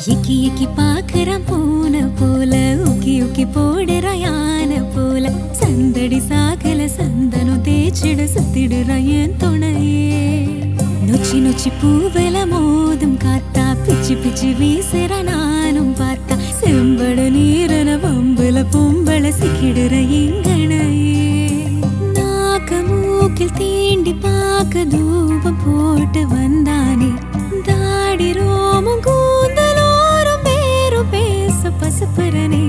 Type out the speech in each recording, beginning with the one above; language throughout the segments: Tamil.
எக்கி எக்கி பாக்குறான் பூனை போல உக்கி உக்கி போடுற யானை போல சந்தடி சாகல சந்தனம் தேய்ச்சிட சுத்திடுறான் என் துணையே நொச்சி நொச்சி பூவல மோதும் காத்தா பிச்சு பிச்சு வீசுற நானும் பார்த்தா செம்பட நீரன வம்புல பொம்பள சிக்கிடுற எங்கனையே நாக்க மூக்கில் தீண்டி பார்க்க தூபம் போட்டு வந்தானே தாடி ரோமும் கூந்தலோரும் பேரும் பேச பசுப்புறனே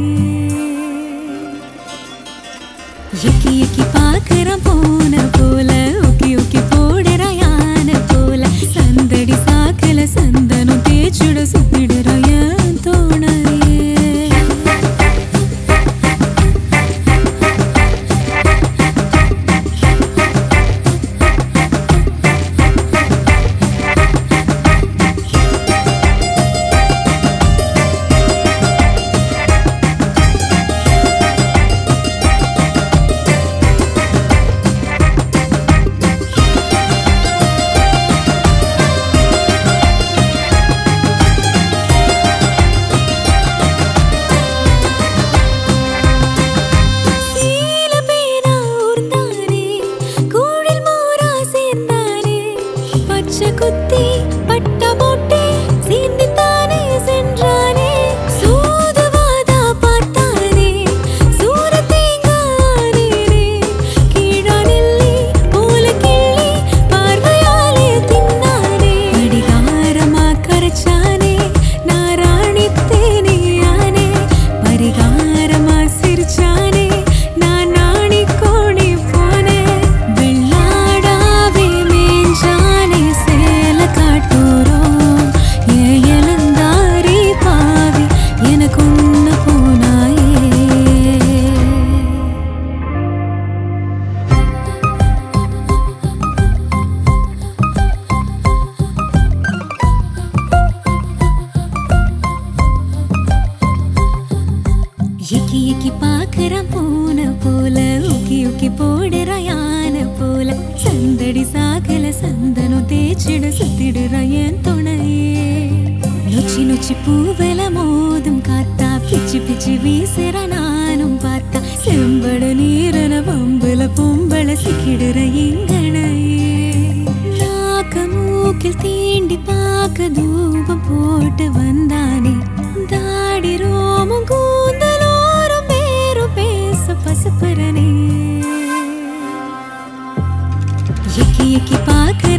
எக்கி எக்கி பார்க்கறான் போன போல உக்கி உக்கி போடுற யானை போல சந்தடி சாக்கல சந்தனம் தேய்ச்சுட சுத்திடுற என் தோணையே சீல பேனா ஊர்ந்தானே கூழில் மோரா சேர்ந்தானே பச்சை குத்தி பட்ட போட்டே சீந்தித்தானே சென்றானே சூதுவாதா பார்த்தானே சூர தேங்கானே கீழா நெல்லி போல கிள்ளி பார்வையாலே தின்னானே அடிகாரமா கரைச்சானே நாராணி தேனியானே பரிகாரமா சிரிச்சானே நான் நாணி கோடி போனேன் வெள்ளாடாவே மேஞ்சானே சேல காட்டூரோம் ஏ இளந்தாரி பாவி எனக்கு ஒன்று போனாயே எக்கி எக்கி பாக்குறான் பூனை போல உக்கி உக்கி போடுற யானை போல சந்தடி சாகல சந்தனம் தேய்ச்சிட சுத்திடுற என் துணையே நொச்சி நொச்சி பூவல மோதும் காத்தா பிச்சு பிச்சு வீசுற நானும் பார்த்தா செம்பட நீரன வம்புல பொம்பள சிக்கிடுற எங்கனையே நாக்க மூக்கில் தீண்டி பார்க்க தூபம் போட்டு வந்தானே தாடி ரோமும் கூந்தலோரும் பேரும் பேச பசுப்புறனே எக்கி எக்கி பார்க்க